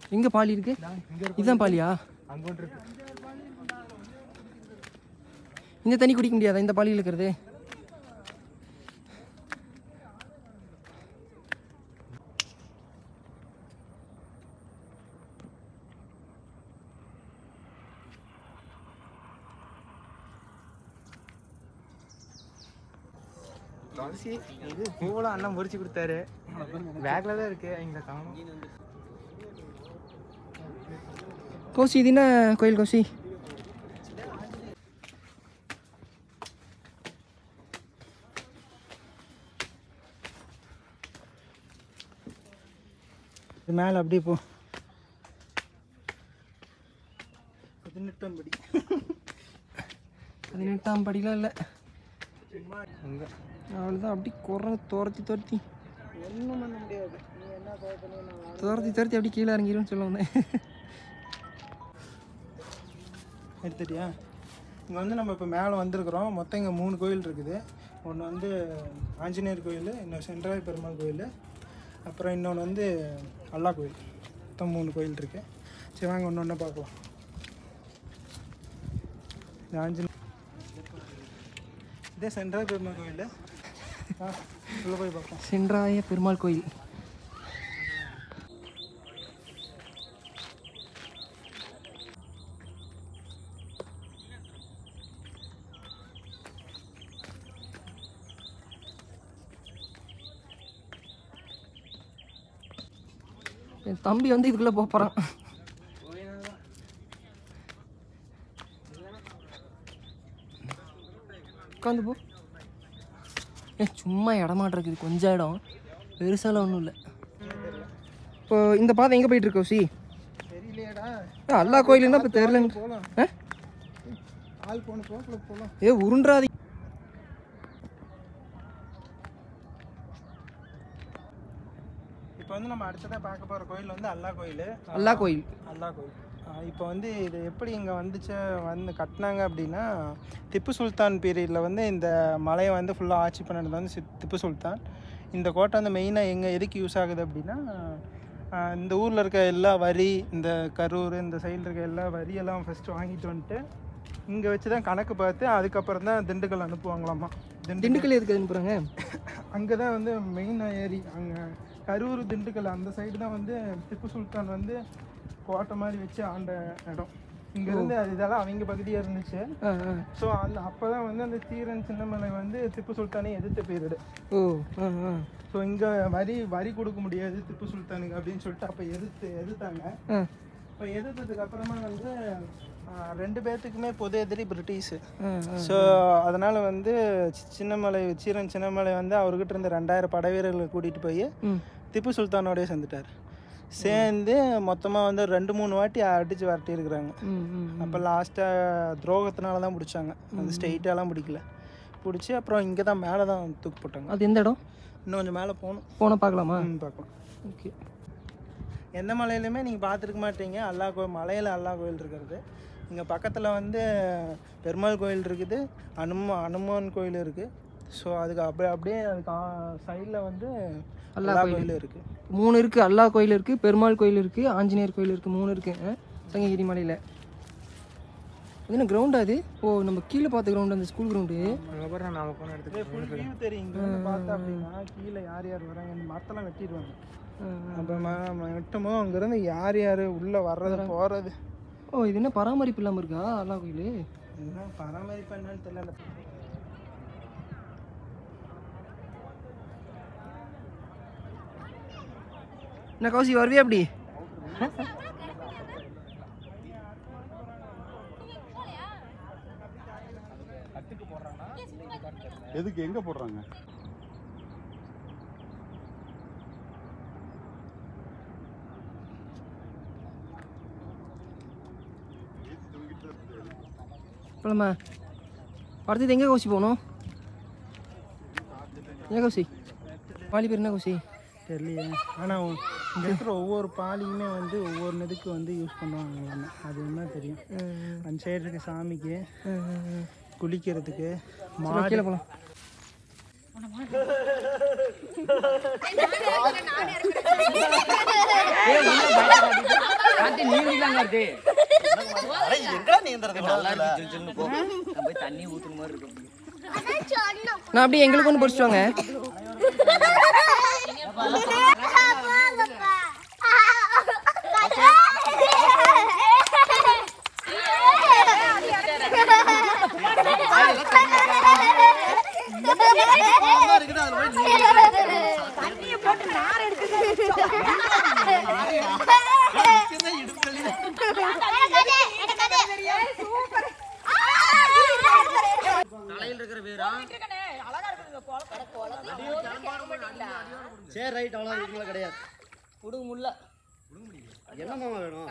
எங்கே பாலி இருக்கு இதுதான் பாலியா அங்கே ஒன்று இருக்கு இந்த தண்ணி குடிக்க முடியாதா இந்த பாலியில் இருக்கிறது துளசி இது பூவெல்லாம் அண்ணன் முறிச்சு கொடுத்தாரு பேக்கில் தான் இருக்கு இங்கே காணும் கௌசி இது என்ன கோயில் கௌசி இது மேலே அப்படியே போ பதினெட்டாம் படி பதினெட்டாம் படிலாம் இல்லை அங்கே அவ்வளோதான் அப்படி குறை துரத்தி துரத்தி ஒன்றும் பண்ண முடியாது நீ என்ன பண்ணி நான் துரத்தி துரத்தி அப்படி கீழே இறங்கிருன்னு சொல்ல வந்தேன் எடுத்துட்டியா இங்கே வந்து நம்ம இப்போ மேலே வந்திருக்கிறோம் மொத்தம் இங்கே மூணு கோயில் இருக்குது ஒன்று வந்து ஆஞ்சநேயர் கோயில் இன்னொரு சென்ட்ராய் பெருமாள் கோயில் அப்புறம் இன்னொன்று வந்து அல்லா கோயில் மொத்தம் மூணு கோயில் இருக்கு சரி வாங்க ஒன்று ஒன்று பார்க்கலாம் இது ஆஞ்சநே இதே சென்ட்ராய் பெருமாள் கோயில் ஆ உள்ளே போய் பார்ப்போம் சென்றாய பெருமாள் கோயில் என் தம்பி வந்து இதுக்குள்ள போக போறான் உட்காந்து போ ஏ சும்மா இடமாட்டம் இருக்குது கொஞ்சம் இடம் பெருசாலாம் ஒன்றும் இல்லை இப்போ இந்த பாதை எங்கே போயிட்டு இருக்கோம் சி தெரியலையேடா அல்லா கோயிலுன்னா இப்போ தெரியல போகலாம் ஆ ஆள் போன போகல போகலாம் ஏ உருண்டாதி இப்போ வந்து நம்ம அடுத்ததாக பார்க்க போகிற கோயில் வந்து அல்லா கோயில் அல்லா கோயில் அல்லா கோயில் இப்போ வந்து இது எப்படி இங்கே வந்துச்சு வந்து கட்டினாங்க அப்படின்னா திப்பு சுல்தான் பீரியடில் வந்து இந்த மலையை வந்து ஃபுல்லாக ஆட்சி பண்ணது வந்து சி- திப்பு சுல்தான் இந்த கோட்டை வந்து மெயினாக எங்கே எதுக்கு யூஸ் ஆகுது அப்படின்னா ஆஹ் இந்த ஊரில் இருக்க எல்லா வரி இந்த கரூர் இந்த சைடில் இருக்க எல்லா வரியெல்லாம் ஃபஸ்ட்டு வாங்கிட்டு வந்துட்டு இங்கே வச்சு தான் கணக்கு பார்த்து அதுக்கப்புறம் தான் திண்டுக்கல் அனுப்புவாங்களாமா திண்டுக்கல் திண்டுக்கல் எதுக்கு அனுப்புகிறாங்க அங்கே தான் வந்து மெயின் ஏரி அங்கே கரூர் திண்டுக்கல் அந்த சைடு தான் வந்து திப்பு சுல்தான் வந்து கோட்டை மாதிரி வச்சு ஆண்ட இடம் இங்கேருந்து அது இதெல்லாம் அவங்க பகுதியாக இருந்துச்சு ஆ ஆ ஸோ அந்த அப்போ தான் வந்து அந்த தீரன் சின்னமலை வந்து திப்பு சுல்தானை எதிர்த்த பீரியடு ஓ ஆ ஆ ஸோ இங்கே வரி வரி கொடுக்க முடியாது திப்பு சுல்தானுக்கு அப்படின்னு சொல்லிட்டு அப்போ எதிர்த்து எதிர்த்தாங்க ஆ இப்போ எதிர்த்ததுக்கு அப்புறமா வந்து ஆ, ரெண்டு பேர்த்துக்குமே பொது எதிரி பிரிட்டிஷு ஆ ஆ ஸோ அதனால் வந்து சி- சின்னமலை சீரன் சின்னமலை வந்து அவர்கிட்ட இருந்த ரெண்டாயிரம் படை வீரர்களை கூட்டிகிட்டு போய் ம் திப்பு சுல்தானோடய சேர்ந்துட்டார் சேர்ந்து மொத்தமாக வந்து ரெண்டு மூணு வாட்டி அடித்து விரட்டி இருக்கிறாங்க ம் ம் அப்போ லாஸ்ட்டாக துரோகத்தினால தான் பிடிச்சாங்க அந்த ஸ்ட்ரெயிட்டாலாம் பிடிக்கல பிடிச்சி அப்புறம் இங்கே தான் மேலே தான் தூக்கு போட்டாங்க அது எந்த இடம் இன்னும் கொஞ்சம் மேலே போகணும் போனால் பார்க்கலாமா ம், பார்க்கலாம் ஓகே எந்த மலையிலுமே நீங்கள் பார்த்துருக்க மாட்டீங்க அல்லா கோயில் மலையில் அல்லா கோயில் இருக்கிறது இங்கே பக்கத்தில் வந்து பெருமாள் கோயில் இருக்குது அனும அனுமான் கோயில் இருக்குது ஸோ அதுக்கு அப்படியே அப்படியே அதுக்கு சைடில் வந்து அல்லா அல்லா கோயில். கோயில் இருக்குது மூணு இருக்கு அல்லா கோயில் இருக்கு பெருமாள் கோயில் இருக்கு ஆஞ்சநேயர் கோயில் இருக்கு மூணு இருக்கு ஆ? சங்ககிரி மலையில் அது என்ன கிரவுண்டா அது ஓ நம்ம கீழே பார்த்த கிரவுண்ட் அந்த ஸ்கூல் கிரவுண்டு அதுக்கப்புறம் நாம போன இடத்துக்கு ஃபுல் வியூ தெரியும் இங்கே வந்து பார்த்தா அப்படின்னா கீழே யார் யார் வராங்க இந்த மரத்தெல்லாம் வெட்டிடுவாங்க அப்புறமா வெட்டுமோ அங்கேருந்து யார் யார் உள்ளே வர்றது போகிறது ஓ இது என்ன பராமரிப்பு இல்லாமல் இருக்கா அல்லா கோயில் என்ன பராமரிப்பு என்னன்னு தெரியல அந்த என்ன கௌசி வருவியா அப்படி எதுக்கு எங்க போடுறாங்க போலாமா அடுத்தது எங்கே கௌசி போகணும் ஏன் கௌசி பாலி பேர் என்ன கௌசி தெரியலையே ஆனால் இங்கே இருக்கிற ஒவ்வொரு பாலியுமே வந்து ஒவ்வொரு இதுக்கு வந்து யூஸ் பண்ணுவாங்க அது என்ன தெரியும் அந்த சைடு இருக்க சாமிக்கு குளிக்கிறதுக்கு மாடு கீழே போகலாம் நானே இருக்கிறேன். காட்டு நீ குடிக்கலாங்க இருக்கு அட, எங்கடா நீந்துறது இவ்வளவு நல்லா தூரத்துல? இருக்கு சில்லுன்னு போ நான் போய் தண்ணி ஊத்துன மாதிரி இருக்கு அப்படி. நான் அப்படியே எங்களுக்கு ஒன்று பிடிச்சிட்டு வாங்க அவ்வளவுதான் இருக்குது, அதுல போய் நீ நிக்கிறதே இடுப்பு வலி. தலையில் இருக்கிற பேரா சரி ரைட் அவ்வளோ இதுக்குள்ள கிடையாது புடுங்க முல்ல என்னம்மா வேணும்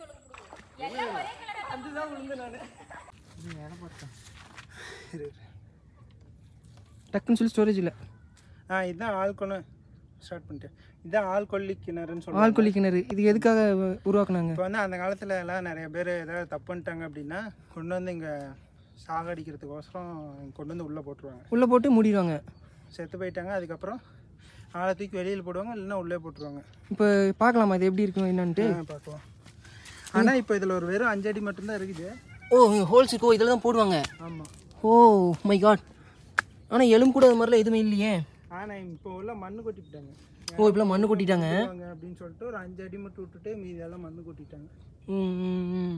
டக்குன்னு சொல்லி ஸ்டோரேஜ் இல்லை ஆ இதுதான் ஆள்கொணு ஸ்டார்ட் பண்ணிட்டேன் இதுதான் ஆள்கொல்லி கிணறுன்னு சொல்லுவாங்க ஆழ்கொல்லி கிணறு இது எதுக்காக உருவாக்குனாங்க இப்போ வந்து அந்த காலத்துல எல்லாம் நிறைய பேர் ஏதாவது தப்பு பண்ணிட்டாங்க அப்படின்னா கொண்டு வந்து இங்கே சாகடிக்கிறதுக்கோசரம் கொண்டு வந்து உள்ளே போட்டுருவாங்க உள்ளே போட்டு மூடிடுவாங்க செத்து போயிட்டாங்க அதுக்கப்புறம் ஆளை தூக்கி வெளியில் போடுவாங்க இல்லைன்னா உள்ளே போட்டுருவாங்க இப்போ பார்க்கலாமா இது எப்படி இருக்கும் என்னன்ட்டு ஆ, பார்க்கலாம் ஆனால் இப்போ இதில் ஒரு வெறும் அஞ்சு அடி மட்டும்தான் இருக்குது ஓ ஹோல்ஸ் இருக்கோ இதில் தான் போடுவாங்க ஆமாம் ஓ மை காட் ஆனால் எலும்பு கூட அது மாதிரிலாம் எதுவுமே இல்லையே ஆனால் இப்போ உள்ள மண்ணு கொட்டிவிட்டாங்க ஓ இப்பெல்லாம் மண்ணு கொட்டிட்டாங்க வாங்க அப்படின்னு சொல்லிட்டு ஒரு அஞ்சு அடி மட்டும் விட்டுட்டு மீதி எல்லாம் மண்ணு கொட்டிட்டாங்க ம் ம் ம்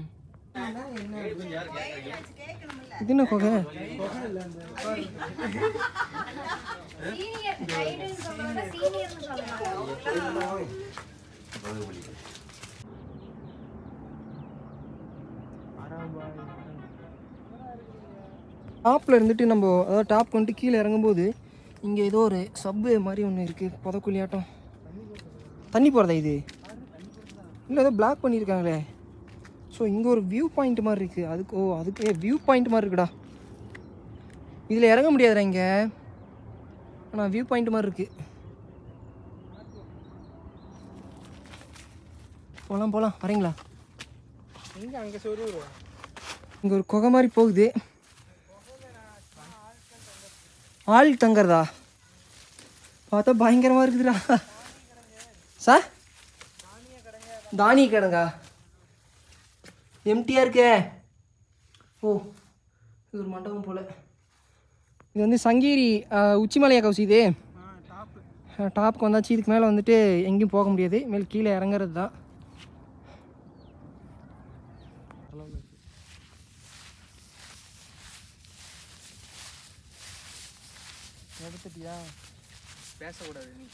இது என்ன கொகை டாப்பில் இருந்துட்டு நம்ம அதாவது டாப் வந்துட்டு கீழே இறங்கும்போது இங்கே ஏதோ ஒரு சப்வே மாதிரி ஒன்று இருக்குது புதக்குழியாட்டம் தண்ணி போகிறதா இது இல்லை ஏதோ பிளாக் பண்ணியிருக்காங்களே ஸோ இங்கே ஒரு வியூ பாயிண்ட் மாதிரி இருக்குது அதுக்கு ஓ அதுக்கு வியூ பாயிண்ட் மாதிரி இருக்குடா இதில் இறங்க முடியாதுடா இங்கே ஆனால் வியூ பாயிண்ட் மாதிரி இருக்குது போகலாம் போகலாம் வரீங்களா எங்கே அங்கே சொருவா இங்கே ஒரு குகை மாதிரி போகுது ஆள் தங்குறதா பார்த்தா பயங்கரமாக இருக்குதுடா சார் தானிய கிடங்கா எம்டியாக இருக்கே ஓ இது ஒரு மண்டபம் போல் இது வந்து சங்ககிரி அஹ், உச்சிமலையா கவுசி இது டாப்பு டாப்புக்கு வந்தாச்சு இதுக்கு மேலே வந்துட்டு எங்கேயும் போக முடியாது மேல் கீழே இறங்குறது தான் எடுத்துட்டியா பேசக்கூடாது நீ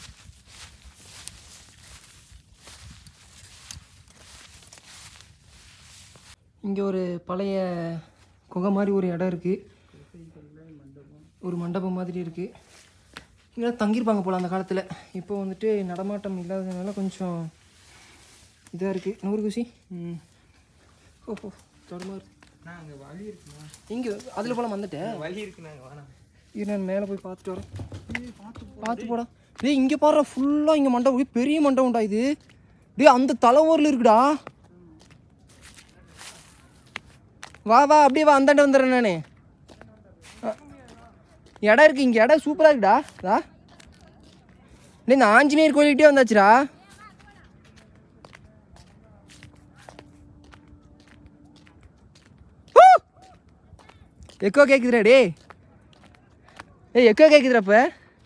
இங்கே ஒரு பழைய குகை மாதிரி ஒரு இடம் இருக்குது ஒரு மண்டபம் மாதிரி இருக்குது இங்கே தங்கியிருப்பாங்க போல் அந்த காலத்தில் இப்போ வந்துட்டு நடமாட்டம் இல்லாததுனால கொஞ்சம் இதாக இருக்குது நூறு குசி ம் ஓஹோ தொடமா நான் அங்கே வழி இருக்குமா இங்கே அதில் போல வந்துட்டேன் வழி இருக்கு நாங்கள் வேணாம் இரு நான் மேலே போய் பார்த்துட்டு வரேன் பார்த்து போடா டேய் இங்கே பாரு ஃபுல்லாக இங்கே மண்டபம் ஏய், பெரிய மண்டபம்டா இது டேய் அந்த தலைவரில் இருக்குடா வா வா அப்படியே வா அந்தாண்ட வந்துடுறேன் நான் இடம் இருக்கு இங்கே இடம் சூப்பராக இருக்குடா டா டேய் இந்த ஆஞ்சநேயர் கோயில்கிட்டே வந்தாச்சுடா ஹூ! எக்கோ கேட்குதுடா டேய் ஏய் எக்கோ கேட்குதுடா இப்போ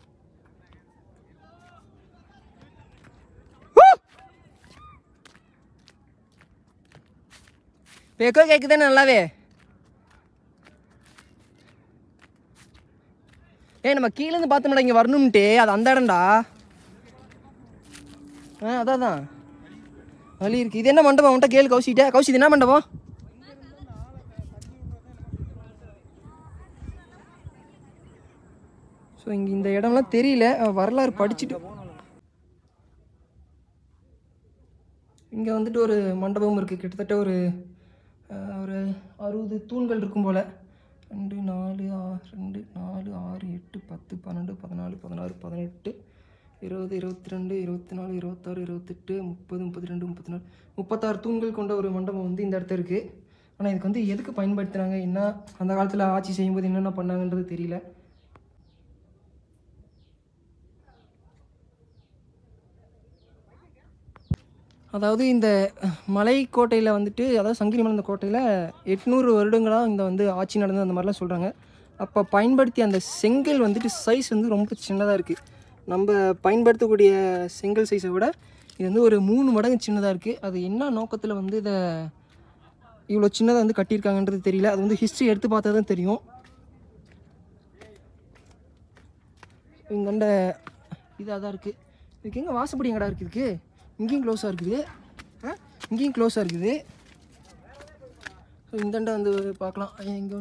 இப்போ எக்கோ கேட்குதானே நல்லாவே ஏய் நம்ம கீழேருந்து பார்த்தோம்டா இங்கே வரணும்ட்டு அது அந்த இடம்டா ஆ அதான் தான் வழி இருக்கு இது என்ன மண்டபம் உன்ட்ட கேளு கௌசிட்ட கௌசி இது என்ன மண்டபம் ஸோ இங்கே இந்த இடம்லாம் தெரியல அஹ் வரலாறு படிச்சுட்டு இங்கே வந்துட்டு ஒரு மண்டபம் இருக்குது கிட்டத்தட்ட ஒரு அஹ், ஒரு அறுபது தூண்கள் இருக்கும் போல் ரெண்டு நாலு ஆ- ரெண்டு நாலு ஆறு எட்டு பத்து பன்னெண்டு பதினாலு பதினாறு பதினெட்டு இருபது இருபத்தி ரெண்டு இருபத்தி நாலு இருபத்தாறு இருபத்தெட்டு முப்பது முப்பத்தி ரெண்டு முப்பத்தி நாலு முப்பத்தாறு தூண்கள் கொண்ட ஒரு மண்டபம் வந்து இந்த இடத்துல இருக்குது ஆனால் இதுக்கு வந்து எதுக்கு பயன்படுத்துனாங்க என்ன அந்த காலத்தில் ஆட்சி செய்யும்போது என்னென்ன பண்ணாங்கன்றது தெரியல அதாவது இந்த மலைக்கோட்டையில் வந்துட்டு அதாவது சங்கிரி மலை இந்த கோட்டையில் எட்நூறு வருடங்களாக இந்த வந்து ஆட்சி நடந்தது அந்த மாதிரிலாம் சொல்கிறாங்க அப்போ பயன்படுத்திய அந்த செங்கல் வந்துட்டு சைஸ் வந்து ரொம்ப சின்னதாக இருக்குது நம்ம பயன்படுத்தக்கூடிய செங்கல் சைஸை விட இது வந்து ஒரு மூணு மடங்கு சின்னதாக இருக்குது அது என்ன நோக்கத்தில் வந்து இதை இவ்வளோ சின்னதாக வந்து கட்டியிருக்காங்கன்றது தெரியல அது வந்து ஹிஸ்ட்ரி எடுத்து பார்த்தா தான் தெரியும் இங்கண்ட இதாக தான் இருக்குது இதுக்கு எங்கே வாசப்படி எங்கடா இருக்குது இதுக்கு இங்கேயும் க்ளோஸாக இருக்குது ஆ இங்கேயும் க்ளோஸாக இருக்குது ஸோ இந்தண்ட வந்து பார்க்கலாம் இங்கே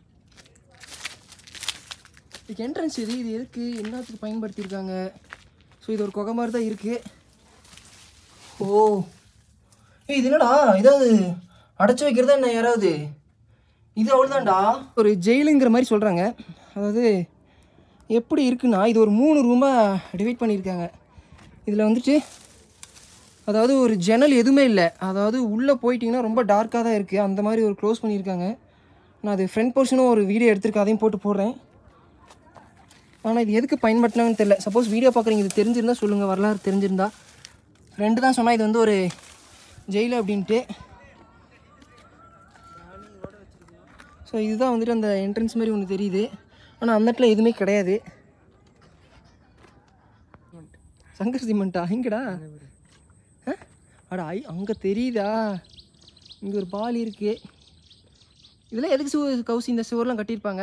இதுக்கு என்ட்ரன்ஸ் இது இது எதுக்கு என்னத்துக்கு பயன்படுத்தியிருக்காங்க ஸோ இது ஒரு குகை மாதிரி தான் இருக்குது ஓ ஏய் இது என்னடா ஏதாவது அடைச்சி வைக்கிறதா என்ன யாராவது இது அவ்வளோதான்டா ஒரு ஜெயிலுங்கிற மாதிரி சொல்கிறாங்க அதாவது எப்படி இருக்குன்னா இது ஒரு மூணு ரூமாக டிவைட் பண்ணியிருக்காங்க இதில் வந்துட்டு அதாவது ஒரு ஜன்னல் எதுவுமே இல்லை அதாவது உள்ளே போயிட்டிங்கன்னா ரொம்ப டார்க்காக தான் இருக்குது அந்த மாதிரி ஒரு க்ளோஸ் பண்ணியிருக்காங்க நான் அது ஃப்ரண்ட் போர்ஷனும் ஒரு வீடியோ எடுத்திருக்கேன் அதையும் போட்டு போடுறேன் ஆனால் இது எதுக்கு பயன்படுத்தினாங்கன்னு தெரியல சப்போஸ் வீடியோ பார்க்குறீங்க இது தெரிஞ்சிருந்தா சொல்லுங்கள் வரலாறு தெரிஞ்சிருந்தா ஃப்ரெண்டு தான் சொன்னால் இது வந்து ஒரு ஜெயிலு அப்படின்ட்டு ஸோ இதுதான் வந்துட்டு அந்த என்ட்ரன்ஸ் மாதிரி ஒன்று தெரியுது ஆனால் அந்த இடத்துல எதுவுமே கிடையாது சங்கர் சிமெண்ட்டா எங்கடா ஆ? அட ஐ அங்கே தெரியுதா இங்கே ஒரு பால் இருக்கு இதெல்லாம் எதுக்கு சு கவுசி இந்த சுவர்லாம் கட்டியிருப்பாங்க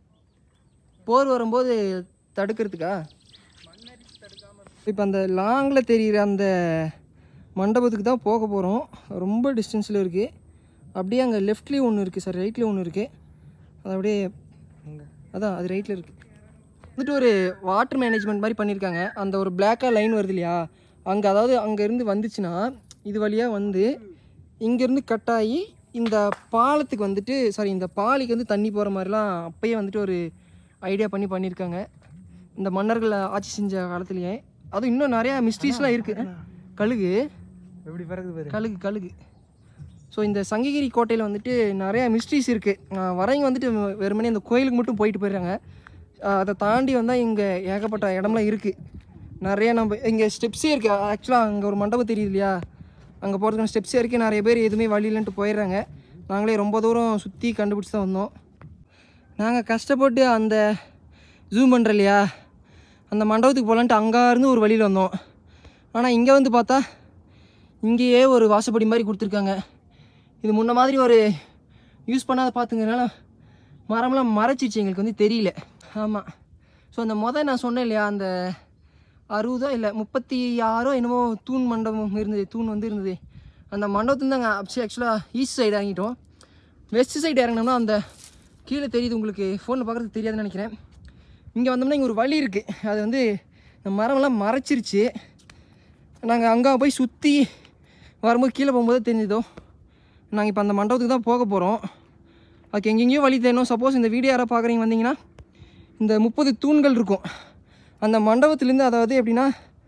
போர் வரும்போது தடுக்கிறதுக்கா இப்போ அந்த லாங்கில் தெரிகிற அந்த மண்டபத்துக்கு தான் போக போகிறோம் ரொம்ப டிஸ்டன்ஸில் இருக்குது அப்படியே அங்கே லெஃப்ட்லேயும் ஒன்று இருக்குது சார் ரைட்லேயும் ஒன்று இருக்குது அது அப்படியே அதான் அது ரைட்டில் இருக்குது வந்துட்டு ஒரு வாட்டர் மேனேஜ்மெண்ட் மாதிரி பண்ணியிருக்காங்க அந்த ஒரு பிளாக்காக லைன் வருது இல்லையா அங்கே அதாவது அங்கேருந்து வந்துச்சுன்னா இது வழியாக வந்து இங்கேருந்து கட் ஆகி இந்த பாலத்துக்கு வந்துட்டு சாரி இந்த பாலிக்கு வந்து தண்ணி போகிற மாதிரிலாம் அப்பயே வந்துட்டு ஒரு ஐடியா பண்ணி பண்ணியிருக்காங்க இந்த மன்னர்கள் ஆட்சி செஞ்ச காலத்துலேயே அதுவும் இன்னும் நிறையா மிஸ்ட்ரீஸ்லாம் இருக்குது கழுகு எப்படி பிறகு பாரு கழுகு கழுகு ஸோ இந்த சங்ககிரி கோட்டையில் வந்துட்டு நிறையா மிஸ்ட்ரிஸ் இருக்குது வரவங்க வந்துட்டு வெறுமனே இந்த கோயிலுக்கு மட்டும் போயிட்டு போயிடுறாங்க ஆஹ் அதை தாண்டி வந்தால் இங்கே ஏகப்பட்ட இடம்லாம் இருக்குது நிறைய நம்ம இங்கே ஸ்டெப்ஸே இருக்குது ஆக்சுவலாக அங்கே ஒரு மண்டபம் தெரியுது இல்லையா அங்கே போகிறதுக்கான ஸ்டெப்ஸே இருக்குது நிறைய பேர் எதுவுமே வழி இல்லைன்ட்டு போயிடுறாங்க நாங்களே ரொம்ப தூரம் சுற்றி கண்டுபிடிச்சி தான் வந்தோம் நாங்கள் கஷ்டப்பட்டு அந்த ஜூம் பண்ணுற இல்லையா அந்த மண்டபத்துக்கு போகலான்ட்டு அங்கேருந்து ஒரு வழியில் வந்தோம் ஆனால் இங்கே வந்து பார்த்தா இங்கேயே ஒரு வாசப்படி மாதிரி கொடுத்துருக்காங்க இது முன்ன மாதிரி ஒரு யூஸ் பண்ணாத பார்த்துங்கனால மரம்லாம் மறைச்சிச்சு எங்களுக்கு வந்து தெரியல ஆமாம் ஸோ அந்த மொதல் நான் சொன்னேன் இல்லையா அந்த அறுபதோ இல்லை முப்பத்தி ஆறோ என்னமோ தூண் மண்டபம் இருந்தது தூண் வந்து இருந்தது அந்த மண்டபத்துல தாங்க ஆக்சுவலாக ஈஸ்ட் சைடு இறங்கிட்டோம் வெஸ்ட் சைடு இறங்கினோம்னா அந்த கீழே தெரியுது உங்களுக்கு ஃபோனில் பார்க்குறதுக்கு தெரியாதுன்னு நினைக்கிறேன் இங்கே வந்தோம்னா இங்கே ஒரு வழி இருக்குது அது வந்து இந்த மரம்லாம் மறைச்சிருச்சு நாங்கள் அங்கே போய் சுற்றி வரும்போது கீழே போகும்போது தெரிஞ்சதோ நாங்கள் இப்போ அந்த மண்டபத்துக்கு தான் போக போகிறோம் அதுக்கு எங்கெங்கேயோ வழி தேடணும் சப்போஸ் இந்த வீடியோ யாராவது பார்க்குறீங்க வந்தீங்கன்னா இந்த முப்பது தூண்கள் இருக்கும் அந்த மண்டபத்துலேருந்து அதாவது எப்படின்னா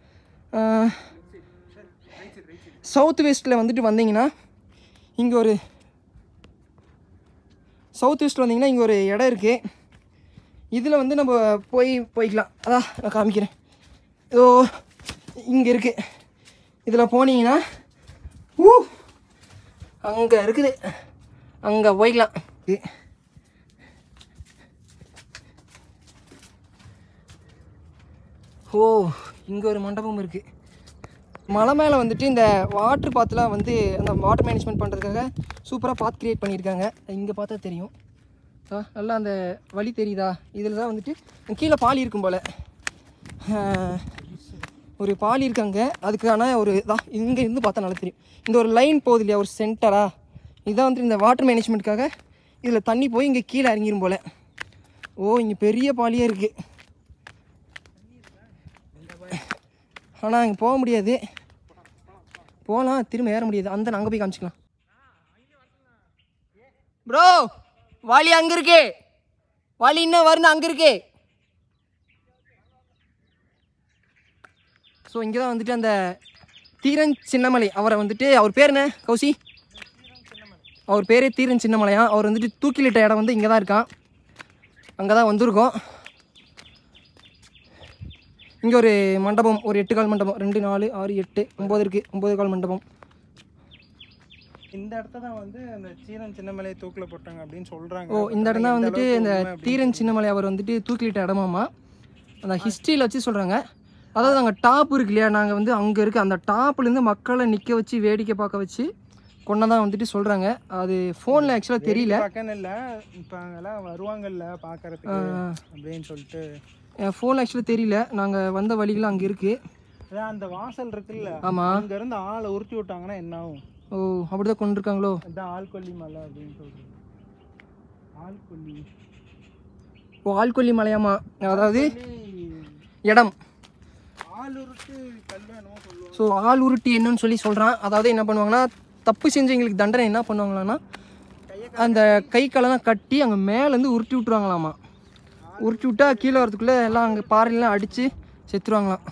சவுத் வெஸ்ட்டில் வந்துட்டு வந்தீங்கன்னா இங்கே ஒரு சவுத் வெஸ்ட்டில் வந்தீங்கன்னா இங்கே ஒரு இடம் இருக்குது இதில் வந்து நம்ம போய் போய்க்கலாம் அதான் நான் காமிக்கிறேன் இதோ இங்கே இருக்குது இதில் போனீங்கன்னா ஊ அங்கே இருக்குது அங்கே போய்க்கலாம் இது. ஓ இங்கே ஒரு மண்டபம் இருக்குது மலை மேலே வந்துட்டு இந்த வாட்டர் பாத்துலாம் வந்து அந்த வாட்டர் மேனேஜ்மெண்ட் பண்ணுறதுக்காக சூப்பராக பாத் கிரியேட் பண்ணியிருக்காங்க இங்கே பார்த்தா தெரியும் ஆ, நல்லா அந்த வழி தெரியுதா இதில் தான் வந்துட்டு கீழே பாலி இருக்கும் போல் ஒரு பாலி இருக்காங்க அதுக்கான ஒரு இதான் இங்கே இருந்து பார்த்தா நல்லா தெரியும் இந்த ஒரு லைன் போகுது இல்லையா ஒரு சென்டரா இதான் வந்துட்டு இந்த வாட்டர் மேனேஜ்மெண்ட்டுக்காக இதில் தண்ணி போய் இங்கே கீழே இறங்கிரும் போல் ஓ இங்கே பெரிய பாலியே இருக்குது ஆனால் இங்கே போக முடியாது போகலாம் திரும்ப ஏற முடியாது அந்த அங்கே போய் காமிச்சிக்கலாம் ப்ரோ வாலி அங்கே இருக்கு வாலி இன்னும் வரணும் அங்கே இருக்கு ஸோ இங்கே தான் வந்துட்டு அந்த தீரன் சின்னமலை அவரை வந்துட்டு அவர் பேர் என்ன கௌசி அவர் பேரே தீரன் சின்னமலையா அவர் வந்துட்டு தூக்கிலிட்ட இடம் வந்து இங்கே தான் இருக்கான் அங்கே தான் வந்திருக்கோம் இங்கே ஒரு மண்டபம் ஒரு எட்டு கால் மண்டபம் ரெண்டு நாலு ஆறு எட்டு ஒம்பது இருக்குது ஒம்பது கால் மண்டபம் இந்த இடத்த தான் வந்து அந்த சீரன் சின்னமலையை தூக்கில் போட்டாங்க அப்படின்னு சொல்றாங்க ஓ இந்த இடம் தான் எந்த வந்துட்டு அளவுக்கு இந்த உண்மை அப்படின்னு தீரன் சின்னமலை அவர் வந்துட்டு தூக்கிலிட்ட இடமாமா அந்த ஹிஸ்ட்ரியில் வச்சு சொல்கிறாங்க அதாவது அங்கே டாப் இருக்கு இல்லையா நாங்கள் வந்து அங்கே இருக்க அந்த டாப்லேருந்து மக்களை நிற்க வச்சு வேடிக்கை பார்க்க வச்சு கொண்டதான் வந்துட்டு சொல்கிறாங்க அது ஃபோனில் ஆக்சுவலாக தெரியல பக்கன்னு இல்லை இப்போ அங்கெல்லாம் வருவாங்கல்ல பார்க்கறதுக்கு அப்படின்னு சொல்லிட்டு என் ஃபோன் ஆக்சுவலாக தெரியல நாங்கள் வந்த வழிகள் அங்கே இருக்குது அதான் அந்த வாசல் இருக்குல்ல ஆமாம் அங்க இருந்து ஆளை உருட்டி விட்டாங்கன்னா என்ன ஆகும் ஓ அப்படி தான் கொண்டு இருக்காங்களோ அதான் ஆள்கொல்லி மலை அப்படின்னு சொல்றது ஆள்கொல்லி ஓ ஆள்கொல்லி மலையாமா அதாவது கொல்லி, இடம் ஆள் உருட்டு கல்லு என்னமோ சொல்லுவாங்க ஸோ ஆள் உருட்டி என்னன்னு சொல்லி சொல்கிறான் அதாவது என்ன பண்ணுவாங்கன்னா தப்பு செஞ்சவங்களுக்கு தண்டனை என்ன பண்ணுவாங்களான்னா அந்த கை காலெல்லாம் கட்டி அங்கே மேலேருந்து உருட்டி விட்ருவாங்களாமா உருட்டி விட்டா கீழே வரதுக்குள்ளே எல்லாம் அங்கே பாறையெல்லாம் அடித்து செத்துருவாங்களாம்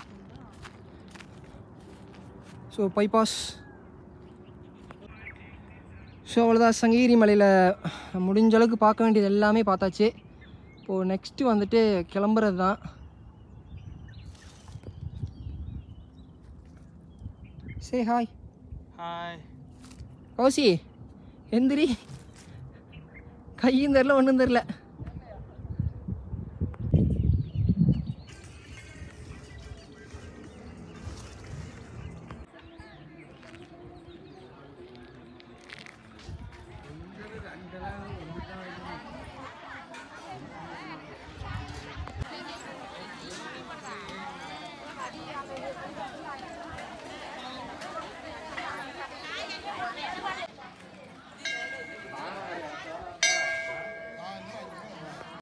ஸோ பைபாஸ் ஸோ அவ்வளோதான் சங்ககிரி மலையில் முடிஞ்ச அளவுக்கு பார்க்க வேண்டியது எல்லாமே பார்த்தாச்சு இப்போது நெக்ஸ்ட்டு வந்துட்டு கிளம்புறது தான் சே ஹாய் ஹாய் கௌசி எந்திரி கையும் தெரில ஒன்றும் தெரில